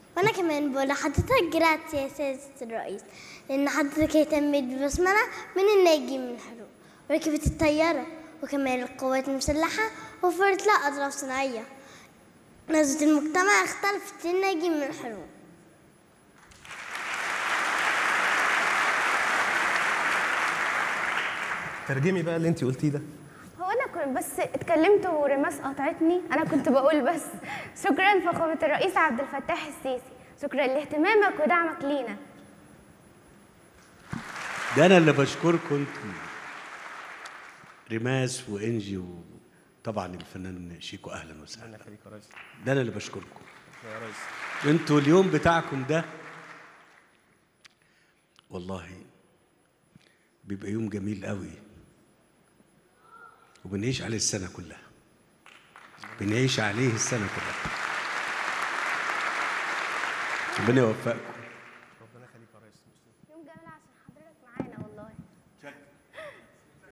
وانا كمان بقول لحضرتك جراتي يا سيادة الرئيس لان حضرتك اهتميت ببسملة من الناجين من الحروب وركبت الطيارة وكمان القوات المسلحة وفرت لها أطراف صناعية نظرة المجتمع اختلفت للناجين من الحروب ترجمي بقى اللي انت قلتيه ده هو انا كنت بس اتكلمت ورماس قطعتني انا كنت بقول بس شكرا فخامه الرئيس عبد الفتاح السيسي شكرا لاهتمامك ودعمك لينا ده انا اللي بشكركم انتم ريماس وانجي وطبعا الفنان شيكو اهلا وسهلا يخليك يا ريس ده انا اللي بشكركم يا ريس انتوا اليوم بتاعكم ده والله بيبقى يوم جميل قوي وبنعيش عليه السنة كلها بنعيش عليه السنة كلها ربنا يوفقكم ربنا يخليك يا ريس يوم جميل عشان حضرتك معانا